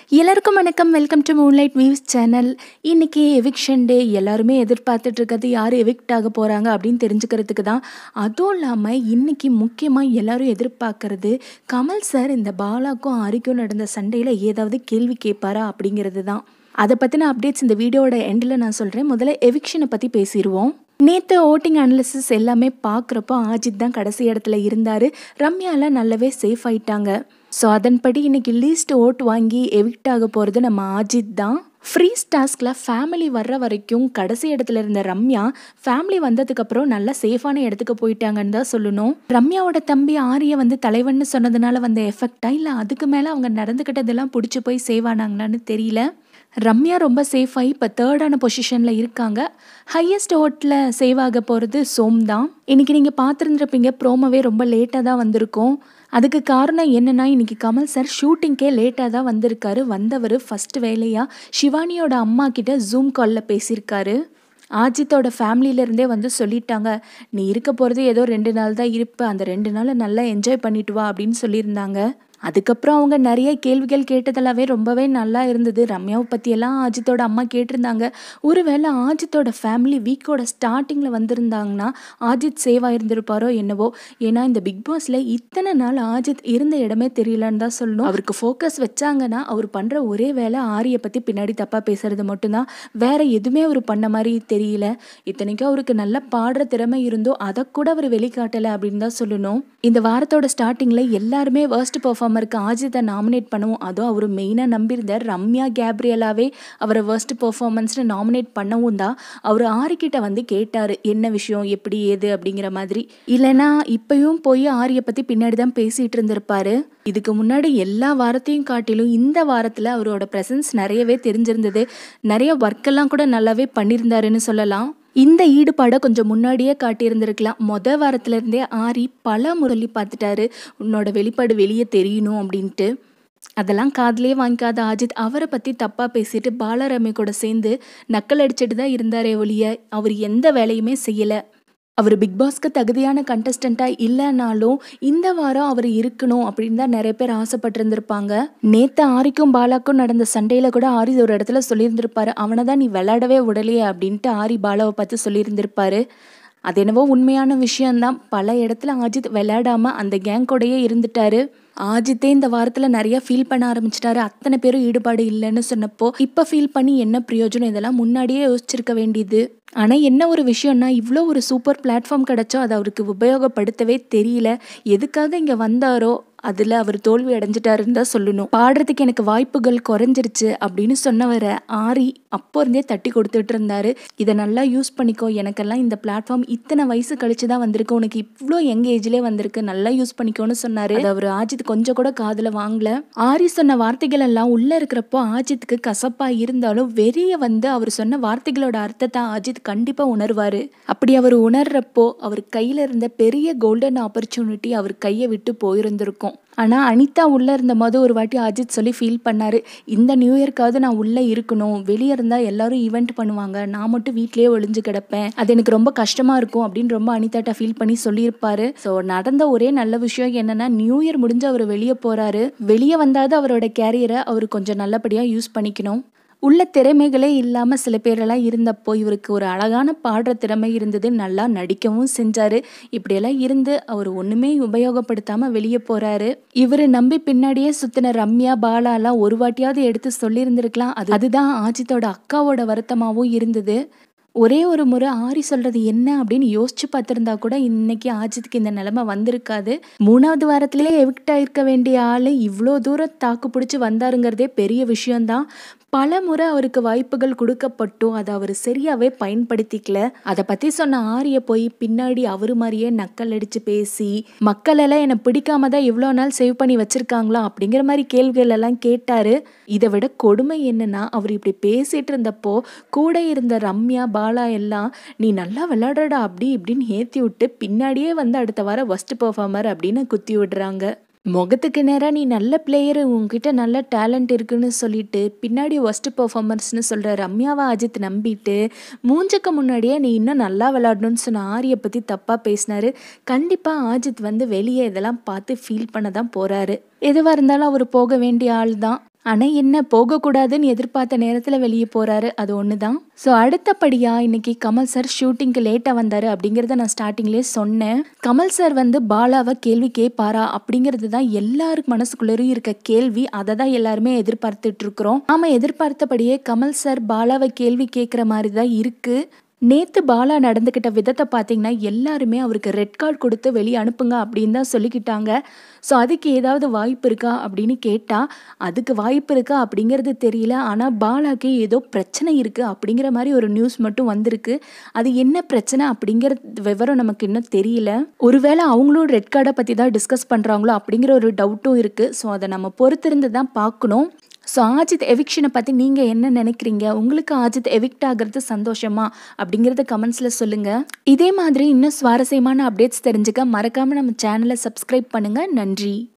எல்லாருக்கும் வணக்கம் welcome to moonlight views channel இன்னைக்கு எவிக்ஷன் டே எல்லாருமே எதிர்பார்த்துட்டு இருக்கிறது யார் எவிக்ட் ஆக போகிறாங்க அப்படின்னு தெரிஞ்சுக்கிறதுக்கு தான் அதுவும் இல்லாமல் இன்னைக்கு முக்கியமாக எல்லாரும் எதிர்பார்க்கறது கமல் சார் இந்த பாலாக்கும் ஆரிக்கும் நடந்த சண்டையில் ஏதாவது கேள்வி கேட்பாரா அப்படிங்கிறது தான் அதை பற்றின அப்டேட்ஸ் இந்த வீடியோட எண்டில் நான் சொல்கிறேன் முதல்ல எவிக்ஷனை பற்றி பேசிடுவோம் நேற்று ஓட்டிங் அனாலிசிஸ் எல்லாமே பார்க்குறப்போ ஆஜித் தான் கடைசி இடத்துல இருந்தார் ரம்யாலாம் நல்லாவே சேஃப் ஆயிட்டாங்க ஸோ அதன்படி இன்னைக்கு லீஸ்ட் ஓட் வாங்கி எவிக்ட் ஆக போகிறது நம்ம ஆஜித் தான் ஃப்ரீஸ் டாஸ்கில் ஃபேமிலி வர்ற வரைக்கும் கடைசி இடத்துல இருந்த ரம்யா ஃபேமிலி வந்ததுக்கப்புறம் நல்லா சேஃபான இடத்துக்கு போயிட்டாங்கன்னு தான் சொல்லணும் ரம்யாவோட தம்பி ஆரிய வந்து தலைவன்னு சொன்னதுனால வந்த எஃபெக்டா இல்லை அதுக்கு மேலே அவங்க நடந்துக்கிட்டதெல்லாம் பிடிச்சி போய் சேவ் ஆனாங்களான்னு தெரியல ரம்யா ரொம்ப சேஃப் ஆகி இப்போ தேர்டான பொசிஷனில் இருக்காங்க ஹையஸ்ட் ஓட்டில் சேவ் ஆக போகிறது சோம் தான் இன்றைக்கி நீங்கள் பார்த்துருந்துருப்பீங்க ப்ரோமோவே ரொம்ப லேட்டாக தான் வந்திருக்கும் அதுக்கு காரணம் என்னென்னா இன்றைக்கி கமல் சார் ஷூட்டிங்க்கே லேட்டாக தான் வந்திருக்காரு வந்தவர் ஃபஸ்ட்டு வேலையாக சிவானியோட அம்மா கிட்ட ஜூம் காலில் பேசியிருக்காரு ஆஜித்தோட ஃபேமிலியிலேருந்தே வந்து சொல்லிட்டாங்க நீ இருக்க போகிறது ஏதோ ரெண்டு நாள் தான் இருப்ப அந்த ரெண்டு நாளை நல்லா என்ஜாய் பண்ணிட்டு வா அப்படின்னு சொல்லியிருந்தாங்க அதுக்கப்புறம் அவங்க நிறைய கேள்விகள் கேட்டதெல்லாவே ரொம்பவே நல்லா இருந்தது ரம்யாவை பற்றியெல்லாம் ஆஜித்தோட அம்மா கேட்டிருந்தாங்க ஒருவேளை ஆஜித்தோட ஃபேமிலி வீக்கோட ஸ்டார்டிங்கில் வந்திருந்தாங்கன்னா ஆஜித் சேவ் ஆயிருந்திருப்பாரோ என்னவோ ஏன்னா இந்த பிக் பாஸில் இத்தனை நாள் ஆஜித் இருந்த இடமே தெரியலன்னு தான் சொல்லணும் அவருக்கு ஃபோக்கஸ் வச்சாங்கன்னா அவர் பண்ணுற ஒரே வேலை ஆரியை பற்றி பின்னாடி தப்பாக பேசுறது மட்டும்தான் வேற எதுவுமே அவர் பண்ண மாதிரி தெரியல இத்தனைக்கும் அவருக்கு நல்ல பாடுற திறமை இருந்தோ அதை கூட அவர் வெளிக்காட்டலை அப்படின்னு தான் சொல்லணும் இந்த வாரத்தோட ஸ்டார்டிங்கில் எல்லாருமே வேர்ஸ்ட் பர்ஃபார்மருக்கு ஆஜித்தை நாமினேட் பண்ணுவோம் அதுவும் அவர் மெயினாக நம்பியிருந்தார் ரம்யா கேப்ரியலாவே அவரை வேர்ஸ்ட் பர்ஃபார்மன்ஸ்னு நாமினேட் பண்ணவும் தான் அவர் ஆரிக்கிட்ட வந்து கேட்டார் என்ன விஷயம் எப்படி ஏது அப்படிங்கிற மாதிரி இல்லைன்னா இப்பயும் போய் ஆரியை பற்றி பின்னாடி தான் பேசிகிட்டு இருந்திருப்பாரு இதுக்கு முன்னாடி எல்லா வாரத்தையும் காட்டிலும் இந்த வாரத்தில் அவரோட ப்ரெசன்ஸ் நிறையவே தெரிஞ்சிருந்தது நிறைய ஒர்க்கெல்லாம் கூட நல்லாவே பண்ணியிருந்தாருன்னு சொல்லலாம் இந்த ஈடுபாடை கொஞ்சம் முன்னாடியே காட்டியிருந்திருக்கலாம் மொத வாரத்துல இருந்தே ஆரி பல முரளி பார்த்துட்டாரு உன்னோட வெளிப்பாடு வெளியே தெரியணும் அப்படின்ட்டு அதெல்லாம் காதலே வாங்கிக்காத அஜித் அவரை பற்றி தப்பாக பேசிட்டு பாலரமே கூட சேர்ந்து நக்கல் அடிச்சிட்டு தான் இருந்தாரே ஒழிய அவர் எந்த வேலையுமே செய்யலை அவர் பிக் பாஸ்க்கு தகுதியான கண்டஸ்டண்ட்டாக இல்லைனாலும் இந்த வாரம் அவர் இருக்கணும் அப்படின்னு தான் நிறைய பேர் ஆசைப்பட்டிருந்திருப்பாங்க நேற்று ஆரிக்கும் பாலாக்கும் நடந்த சண்டையில் கூட ஆரி ஒரு இடத்துல சொல்லியிருந்திருப்பாரு அவனை தான் நீ விளையாடவே விடலையே அப்படின்ட்டு ஆரி பாலாவை பார்த்து சொல்லியிருந்திருப்பாரு அது என்னவோ உண்மையான விஷயம்தான் பல இடத்துல அஜித் விளையாடாம அந்த கேங் கூடயே இருந்துட்டாரு ஆஜித்தே இந்த வாரத்தில் நிறைய ஃபீல் பண்ண ஆரம்பிச்சிட்டாரு அத்தனை பேரும் ஈடுபாடு இல்லைன்னு சொன்னப்போ இப்போ ஃபீல் பண்ணி என்ன பிரயோஜனம் இதெல்லாம் முன்னாடியே யோசிச்சிருக்க வேண்டியது ஆனால் என்ன ஒரு விஷயம்னா இவ்வளோ ஒரு சூப்பர் பிளாட்ஃபார்ம் கிடச்சோ அதை அவருக்கு உபயோகப்படுத்தவே தெரியல எதுக்காக இங்கே வந்தாரோ அதில் அவர் தோல்வி அடைஞ்சிட்டாருன்னு தான் சொல்லணும் பாடுறதுக்கு எனக்கு வாய்ப்புகள் குறைஞ்சிருச்சு அப்படின்னு சொன்னவரை ஆரி அப்போ இருந்தே தட்டி கொடுத்துட்டு இருந்தாரு இதை நல்லா யூஸ் பண்ணிக்கோ எனக்கெல்லாம் இந்த பிளாட்ஃபார்ம் இத்தனை வயசு கழிச்சு தான் வந்திருக்கு உனக்கு இவ்வளோ யங் ஏஜ்லேயே வந்திருக்கு நல்லா யூஸ் பண்ணிக்கோன்னு சொன்னாரு அது அவர் ஆஜித் கொஞ்சம் கூட காதில் வாங்கல ஆரி சொன்ன வார்த்தைகள் எல்லாம் உள்ள இருக்கிறப்போ ஆஜித்துக்கு கசப்பா இருந்தாலும் வெளியே வந்து அவர் சொன்ன வார்த்தைகளோட அர்த்தத்தை ஆஜித் கண்டிப்பா உணர்வாரு அப்படி அவர் உணர்றப்போ அவர் கையில இருந்த பெரிய கோல்டன் ஆப்பர்ச்சுனிட்டி அவர் கையை விட்டு போயிருந்திருக்கும் ஆனால் அனிதா உள்ளே இருந்த போது ஒரு வாட்டி அஜித் சொல்லி ஃபீல் பண்ணார் இந்த நியூ இயர்க்காவது நான் உள்ளே இருக்கணும் வெளியே இருந்தால் எல்லாரும் ஈவெண்ட் பண்ணுவாங்க நான் மட்டும் வீட்லேயே ஒளிஞ்சு கிடப்பேன் அது எனக்கு ரொம்ப கஷ்டமாக இருக்கும் அப்படின்னு ரொம்ப அனிதாட்ட ஃபீல் பண்ணி சொல்லியிருப்பாரு ஸோ நடந்த ஒரே நல்ல விஷயம் என்னன்னா நியூ இயர் முடிஞ்சு அவர் வெளியே போகிறாரு வெளியே வந்தாது அவரோட கேரியரை அவர் கொஞ்சம் நல்லபடியாக யூஸ் பண்ணிக்கணும் உள்ள திறமைகளே இல்லாமல் சில பேரெல்லாம் இருந்தப்போ இவருக்கு ஒரு அழகான பாடுற திறமை இருந்தது நல்லா நடிக்கவும் செஞ்சார் இப்படியெல்லாம் இருந்து அவர் ஒன்றுமே உபயோகப்படுத்தாமல் வெளியே போகிறாரு இவர் நம்பி பின்னாடியே சுற்றின ரம்யா பாலாலாம் ஒரு வாட்டியாவது எடுத்து சொல்லியிருந்திருக்கலாம் அது அதுதான் ஆஜித்தோட அக்காவோட வருத்தமாகவும் இருந்தது ஒரே ஒரு முறை ஆரி சொல்றது என்ன அப்படின்னு யோசிச்சு பார்த்திருந்தா கூட இன்னைக்கு ஆஜித்துக்கு இந்த நிலைமை வந்திருக்காது மூணாவது வாரத்திலேயே எவிக்ட் ஆயிருக்க வேண்டிய ஆளு இவ்வளோ தூரம் தாக்கு பிடிச்சி வந்தாருங்கிறதே பெரிய விஷயம்தான் பல முறை அவருக்கு வாய்ப்புகள் கொடுக்கப்பட்டும் அதை அவர் சரியாவே பயன்படுத்திக்கல அதை பத்தி சொன்ன ஆரிய போய் பின்னாடி அவரு மாதிரியே நக்கல் அடிச்சு பேசி மக்கள் எல்லாம் என்னை பிடிக்காம தான் இவ்வளோ நாள் சேவ் பண்ணி வச்சிருக்காங்களா அப்படிங்கிற மாதிரி கேள்விகள் எல்லாம் கேட்டாரு இதை விட கொடுமை என்னன்னா அவர் இப்படி பேசிட்டு இருந்தப்போ கூட இருந்த ரம்யா பாலா எல்லாம் நீ நல்லா விளையாடுறடா அப்படி இப்படின்னு ஏற்றி விட்டு பின்னாடியே வந்து அடுத்த வாரம் ஃபஸ்ட் பெர்ஃபார்மர் அப்படின்னு குத்தி விடுறாங்க முகத்துக்கு நேராக நீ நல்ல பிளேயரு உங்ககிட்ட நல்ல டேலண்ட் இருக்குன்னு சொல்லிட்டு பின்னாடி ஒஸ்ட் பெர்ஃபார்மன்ஸ்னு சொல்கிற ரம்யாவை அஜித் நம்பிட்டு மூஞ்சக்கு முன்னாடியே நீ இன்னும் நல்லா விளையாடணும்னு சொன்ன ஆரியை பற்றி தப்பாக பேசினாரு கண்டிப்பாக அஜித் வந்து வெளியே இதெல்லாம் பார்த்து ஃபீல் பண்ண தான் போகிறாரு எதுவாக இருந்தாலும் அவர் போக வேண்டிய ஆள் தான் ஆனால் என்ன போகக்கூடாதுன்னு எதிர்பார்த்த நேரத்தில் வெளியே போகிறாரு அது ஒன்று தான் ஸோ அடுத்தபடியாக இன்னைக்கு கமல் சார் ஷூட்டிங்க்கு லேட்டாக வந்தார் அப்படிங்கிறத நான் ஸ்டார்டிங்லேயே சொன்னேன் கமல் சார் வந்து பாலாவை கேள்வி கேட்பாரா அப்படிங்கிறது தான் எல்லாருக்கு மனசுக்குள்ளேயும் இருக்க கேள்வி அதை தான் எல்லாருமே எதிர்பார்த்துட்டு இருக்கிறோம் நாம எதிர்பார்த்தபடியே கமல் சார் பாலாவை கேள்வி கேட்குற மாதிரி தான் இருக்குது நேற்று பாலா நடந்துக்கிட்ட விதத்தை பார்த்தீங்கன்னா எல்லாருமே அவருக்கு ரெட் கார்டு கொடுத்து வெளியே அனுப்புங்க அப்படின்னு தான் சொல்லிக்கிட்டாங்க ஸோ அதுக்கு ஏதாவது வாய்ப்பு இருக்கா அப்படின்னு கேட்டால் அதுக்கு வாய்ப்பு இருக்கா அப்படிங்கிறது தெரியல ஆனால் பாலாக்கு ஏதோ பிரச்சனை இருக்குது அப்படிங்கிற மாதிரி ஒரு நியூஸ் மட்டும் வந்திருக்கு அது என்ன பிரச்சனை அப்படிங்கிற விவரம் நமக்கு இன்னும் தெரியல ஒருவேளை அவங்களும் ரெட் கார்டை பற்றி தான் டிஸ்கஸ் பண்ணுறாங்களோ அப்படிங்கிற ஒரு டவுட்டும் இருக்குது ஸோ அதை நம்ம பொறுத்திருந்து தான் பார்க்கணும் ஸோ ஆஜித் எவிக்ஷனை பற்றி நீங்கள் என்ன நினைக்கிறீங்க உங்களுக்கு ஆஜித் எவிக்ட் ஆகிறது சந்தோஷமா அப்படிங்கிறத கமெண்ட்ஸில் சொல்லுங்கள் இதே மாதிரி இன்னும் சுவாரஸ்யமான அப்டேட்ஸ் தெரிஞ்சுக்க மறக்காமல் நம்ம சேனலை சப்ஸ்கிரைப் பண்ணுங்கள் நன்றி